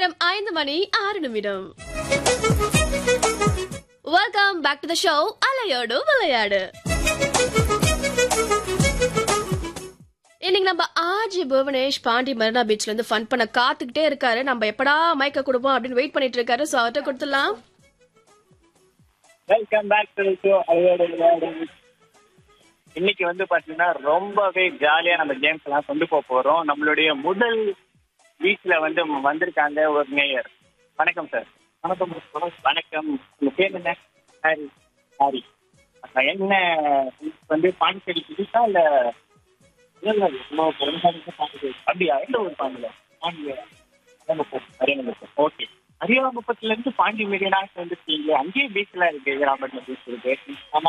நேரம் ஐந்து மணி ஆறு நிமிடம் welcome back to the show அலையோடு விளையாடு இன்னைக்கு நம்ம ஆஜி புவனேஷ் பாண்டி மெரினா பீச்ல இருந்து ஃபன் பண்ண காத்துக்கிட்டே இருக்காரு நம்ம எப்படா மைக்க கொடுப்போம் அப்படின்னு வெயிட் பண்ணிட்டு இருக்காரு சோ அவர்கிட்ட கொடுத்துடலாம் வெல்கம் பேக் டு ஷோ அவையோட விளையாடு இன்னைக்கு வந்து பாத்தீங்கன்னா ரொம்பவே ஜாலியா நம்ம கேம்ஸ் எல்லாம் கொண்டு போக போறோம் நம்மளுடைய முதல் வீக்ல வந்து வந்திருக்காங்க ஒரு மேயர் வணக்கம் சார் வணக்கம் வணக்கம் உங்க பேர் என்ன ஹாரி ஹாரி அப்ப என்ன வந்து பாண்டிச்சேரி புதுசா இல்ல இல்ல, இல்ல, நம்ம பொருளாதாரத்தை பாண்டிச்சேரி. அப்படியா எந்த ஒரு பாண்டியில பாண்டியா அரியங்குப்பம் ஓகே அரியாங்குப்பத்துல இருந்து பாண்டி மெரினா வந்துருக்கீங்க அங்கேயே பீச்ல இருக்கு ராபர்ட் பீச் இருக்கு ஆமா